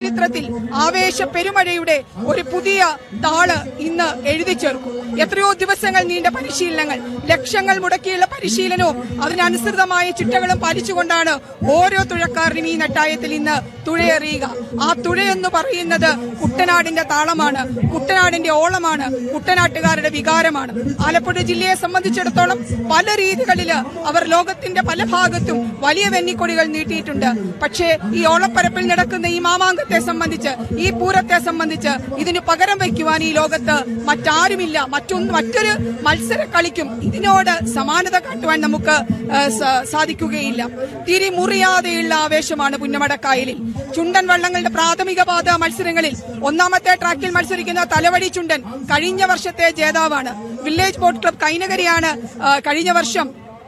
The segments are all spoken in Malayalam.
ചരിത്രത്തിൽ ആവേശ പെരുമഴയുടെ ഒരു പുതിയ താള് ഇന്ന് എഴുതി ചേർക്കും എത്രയോ ദിവസങ്ങൾ നീണ്ട പരിശീലനങ്ങൾ ലക്ഷങ്ങൾ മുടക്കിയുള്ള പരിശീലനവും അതിനനുസൃതമായ ചിട്ടകളും പാലിച്ചുകൊണ്ടാണ് ഓരോ തുഴക്കാരനും ഈ നെട്ടായത്തിൽ ഇന്ന് തുഴയെറിയുക ആ തുഴയെന്ന് പറയുന്നത് കുട്ടനാടിന്റെ താളമാണ് കുട്ടനാടിന്റെ ഓളമാണ് കുട്ടനാട്ടുകാരുടെ വികാരമാണ് ആലപ്പുഴ ജില്ലയെ സംബന്ധിച്ചിടത്തോളം പല രീതികളിൽ അവർ ലോകത്തിന്റെ പല ഭാഗത്തും വലിയ വെന്നിക്കൊടികൾ നീട്ടിയിട്ടുണ്ട് പക്ഷേ ഈ ഓളപ്പരപ്പിൽ നടക്കുന്ന ഈ മാമാങ്കത്തെ സംബന്ധിച്ച് ഈ പൂരത്തെ സംബന്ധിച്ച് ഇതിന് പകരം വയ്ക്കുവാൻ ഈ ലോകത്ത് മറ്റാരുമില്ല മറ്റൊന്ന് മറ്റൊരു മത്സര കളിക്കും ഇതിനോട് സമാനത കാട്ടുവാൻ നമുക്ക് ആ, സ- സാധിക്കുകയില്ല തിരി മുറിയാതെയുള്ള ആവേശമാണ് പുന്നമടക്കായലിൽ ചുണ്ടൻ വള്ളങ്ങളുടെ പ്രാഥമിക പാത മത്സരങ്ങളിൽ ഒന്നാമത്തെ ട്രാക്കിൽ മത്സരിക്കുന്ന തലവടി ചുണ്ടൻ കഴിഞ്ഞ വർഷത്തെ ജേതാവാണ് വില്ലേജ് ബോട്ട് ക്ലബ് കൈനകരിയാണ് ആ, കഴിഞ്ഞ വർഷം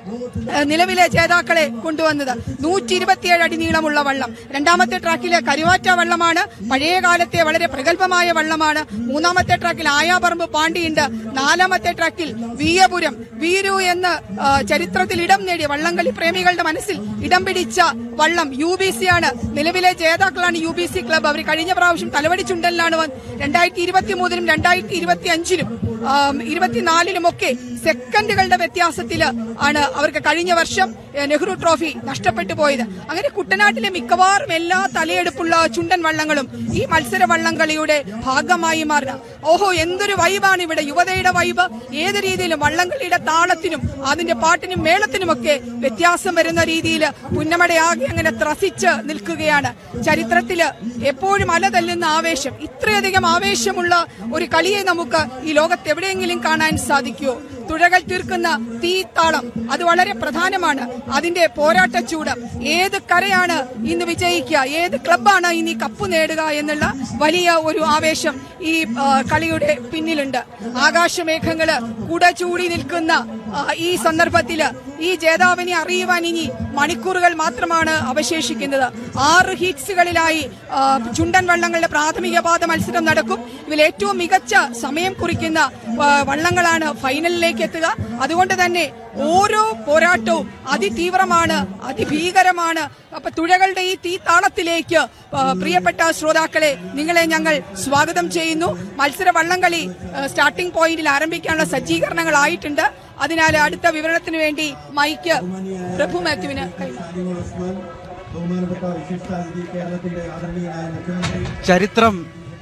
ആ, നിലവിലെ ജേതാക്കളെ കൊണ്ടുവന്നത് നൂറ്റി ഇരുപത്തിയേഴ് അടി നീളമുള്ള വള്ളം രണ്ടാമത്തെ ട്രാക്കിലെ കരുവാറ്റ വള്ളമാണ് പഴയ കാലത്തെ വളരെ പ്രഗത്ഭമായ വള്ളമാണ് മൂന്നാമത്തെ ട്രാക്കിൽ ആയാപറമ്പ് പാണ്ടിയുണ്ട് നാലാമത്തെ ട്രാക്കിൽ വീയപുരം വീരു എന്ന് ആ, ചരിത്രത്തിൽ ഇടം നേടിയ വള്ളംകളി പ്രേമികളുടെ മനസ്സിൽ ഇടം പിടിച്ച വള്ളം യു ബി സി ആണ് നിലവിലെ ജേതാക്കളാണ് യു ബി സി ക്ലബ് അവർ കഴിഞ്ഞ പ്രാവശ്യം തലവടി ചുണ്ടലിലാണ് വന്ന് രണ്ടായിരത്തി ഇരുപത്തി മൂന്നിലും രണ്ടായിരത്തി ഇരുപത്തി അഞ്ചിലും ഇരുപത്തിനാലിലും ഒക്കെ സെക്കൻഡുകളുടെ വ്യത്യാസത്തിൽ ആണ് അവർക്ക് കഴിഞ്ഞ വർഷം ഏഹ്, നെഹ്റു ട്രോഫി നഷ്ടപ്പെട്ടു പോയത് അങ്ങനെ കുട്ടനാട്ടിലെ മിക്കവാറും എല്ലാ തലയെടുപ്പുള്ള ചുണ്ടൻ വള്ളങ്ങളും ഈ മത്സര വള്ളംകളിയുടെ ഭാഗമായി മാറുക ഓഹോ എന്തൊരു വൈബാണ് ഇവിടെ യുവതയുടെ വൈബ് ഏത് രീതിയിലും വള്ളംകളിയുടെ താളത്തിനും അതിന്റെ പാട്ടിനും മേളത്തിനുമൊക്കെ വ്യത്യാസം വരുന്ന രീതിയിൽ പുന്നമടയാകെ അങ്ങനെ ത്രസിച്ച് നിൽക്കുകയാണ് ചരിത്രത്തില് എപ്പോഴും അലതല്ലുന്ന ആവേശം ഇത്രയധികം ആവേശമുള്ള ഒരു കളിയെ നമുക്ക് ഈ ലോകത്ത് എവിടെയെങ്കിലും കാണാൻ സാധിക്കുമോ തുഴകൾ തീർക്കുന്ന തീത്താളം അത് വളരെ പ്രധാനമാണ് അതിന്റെ പോരാട്ട ചൂട് ഏത് കരയാണ് ഇന്ന് വിജയിക്കുക ഏത് ക്ലബാണ് ഇന്ന് ഈ കപ്പ് നേടുക എന്നുള്ള വലിയ ഒരു ആവേശം ഈ ആ, കളിയുടെ പിന്നിലുണ്ട് ആകാശമേഘങ്ങള് കുട ചൂടി നിൽക്കുന്ന ആ, ഈ സന്ദർഭത്തില് ഈ ജേതാവിനെ അറിയുവാൻ ഇനി മണിക്കൂറുകൾ മാത്രമാണ് അവശേഷിക്കുന്നത് ആറ് ഹീറ്റ്സുകളിലായി ആ, ചുണ്ടൻ വള്ളങ്ങളുടെ പ്രാഥമിക പാത മത്സരം നടക്കും ഇതിൽ ഏറ്റവും മികച്ച സമയം കുറിക്കുന്ന ആ, വള്ളങ്ങളാണ് ഫൈനലിലേക്ക് എത്തുക അതുകൊണ്ട് തന്നെ ഓരോ പോരാട്ടവും അതിതീവ്രമാണ് അതിഭീകരമാണ് അപ്പൊ തുഴകളുടെ ഈ തീത്താളത്തിലേക്ക് ആ, പ്രിയപ്പെട്ട ശ്രോതാക്കളെ നിങ്ങളെ ഞങ്ങൾ സ്വാഗതം ചെയ്യുന്നു മത്സര വള്ളംകളി ആ, സ്റ്റാർട്ടിംഗ് പോയിന്റിൽ ആരംഭിക്കാനുള്ള സജ്ജീകരണങ്ങളായിട്ടുണ്ട് അതിനാൽ അടുത്ത വിവരണത്തിന് വേണ്ടി മൈക്ക് പ്രഭു മാത്യുവിന് കൈമാറും ബഹുമാനപ്പെട്ട വിശിഷ്ടാതിഥി കേരളത്തിന്റെ ആദരണീയനായ മുഖ്യമന്ത്രി ചരിത്രം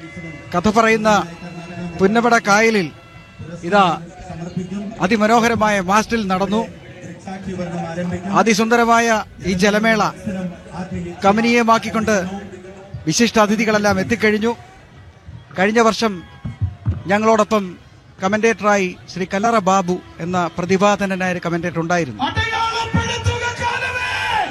കഥ പറയുന്ന പുന്നപട കായലിൽ ഇതാ അതിമനോഹരമായ മാസ്റ്റിൽ നടന്നു സാക്ഷി വർണ്ണം ആരംഭിക്കും അതിസുന്ദരമായ ഈ ജലമേള ആദ്യ കമനീയമാക്കിക്കൊണ്ട് വിശിഷ്ട അതിഥികളെല്ലാം എത്തിക്കഴിഞ്ഞു കഴിഞ്ഞ വർഷം ഞങ്ങളോടൊപ്പം കമന്റേറ്ററായി ശ്രീ കല്ലറ ബാബു എന്ന പ്രതിഭാധനനായ ഒരു കമന്റേറ്റർ ഉണ്ടായിരുന്നു അടയാളപ്പെടുത്തുക കാലമേ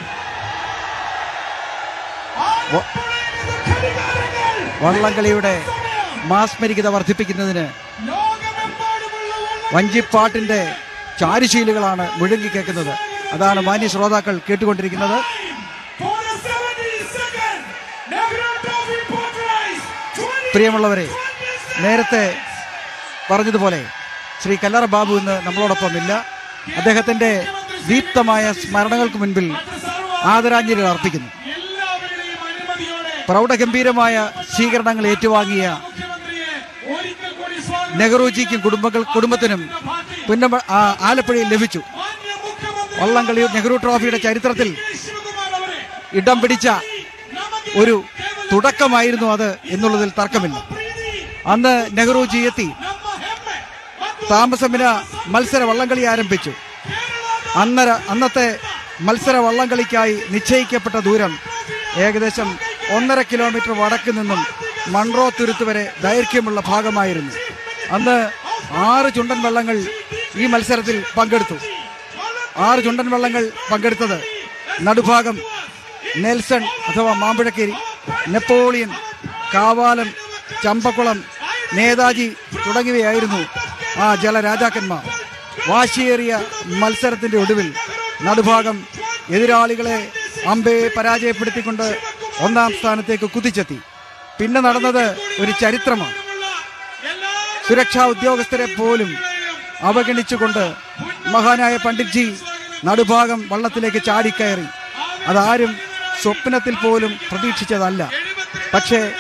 വ- ഘടികാരങ്ങൾ വള്ളംകളിയുടെ മാസ്മരികത വർദ്ധിപ്പിക്കുന്നതിന് ലോകമെമ്പാടുമുള്ള വള്ളം വഞ്ചിപ്പാട്ടിന്റെ ചാരുശീലുകളാണ് മുഴങ്ങിക്കേൾക്കുന്നത് അതാണ് മാന്യ ശ്രോതാക്കൾ കേട്ടുകൊണ്ടിരിക്കുന്നത് for the 70 second Nehru Trophy boat race 20 പ്രിയമുള്ളവരെ നേരത്തെ പറഞ്ഞതുപോലെ ശ്രീ കല്ലറ ബാബു ഇന്ന് നമ്മളോടൊപ്പം ഇല്ല അദ്ദേഹത്തിന്റെ ദീപ്തമായ സ്മരണകൾക്ക് മുൻപിൽ ആദരാഞ്ജലികൾ അർപ്പിക്കുന്നു എല്ലാവരുടെയും അനുമതിയോടെ പ്രൗഢഗംഭീരമായ സ്വീകരണങ്ങൾ ഏറ്റുവാങ്ങിയ മുഖ്യമന്ത്രിയെ ഒരിക്കൽ കൂടി സ്വാഗതം നെഹ്റുജിക്കും കുടുംബങ്ങൾ കുടുംബത്തിനും പുന്നമ ആ, ആലപ്പുഴയിൽ ലഭിച്ചു മാന്യ മുഖ്യമന്ത്രി വള്ളംകളി നെഹ്റു ട്രോഫിയുടെ ചരിത്രത്തിൽ ശിവകുമാർ അവരെ ഇടം പിടിച്ച നമുക്ക് ഒരു തുടക്കമായിരുന്നു അത് എന്നുള്ളതിൽ തർക്കമില്ല പ്രീതി അന്ന് നെഹ്റുജി എത്തി നമ്മ ഹെമ്മെ ಮತ್ತು താമസമിന മത്സര വള്ളംകളി ആരംഭിച്ചു ಕೇರಳದ അന്നര അന്നത്തെ മത്സര വള്ളംകളിക്കായി നിശ്ചയിക്കപ്പെട്ട ദൂരം ഏകദേശം ഒന്നര കിലോമീറ്റർ വടക്ക് നിന്നും മൺറോ തുരുത്ത് വരെ ദൈർഘ്യമുള്ള ഭാഗമായിരുന്നു അന്ന് ആറ് ചുണ്ടൻ വള്ളങ്ങൾ ഈ മത്സരത്തിൽ പങ്കെടുത്തു ആറ് ചുണ്ടൻ വള്ളങ്ങൾ പങ്കെടുത്തത് നടുഭാഗം നെൽസൺ അഥവാ മാമ്പഴക്കേരി നെപ്പോളിയൻ കാവാലം ചമ്പക്കുളം നേതാജി തുടങ്ങിയവയായിരുന്നു ആ ജലരാജാക്കന്മാർ വാശിയേറിയ മത്സരത്തിന്റെ ഒടുവിൽ നടുഭാഗം എതിരാളികളെ അമ്പയെ പരാജയപ്പെടുത്തിക്കൊണ്ട് ഒന്നാം സ്ഥാനത്തേക്ക് കുതിച്ചെത്തി പിന്നെ നടന്നത് ഒരു ചരിത്രമാണ് സുരക്ഷാ ഉദ്യോഗസ്ഥരെ പോലും അവഗണിച്ചുകൊണ്ട് മഹാനായ പണ്ഡിറ്റ്ജി നടുഭാഗം വള്ളത്തിലേക്ക് ചാടിക്കയറി അതാരും സ്വപ്നത്തിൽ പോലും പ്രതീക്ഷിച്ചതല്ല പക്ഷേ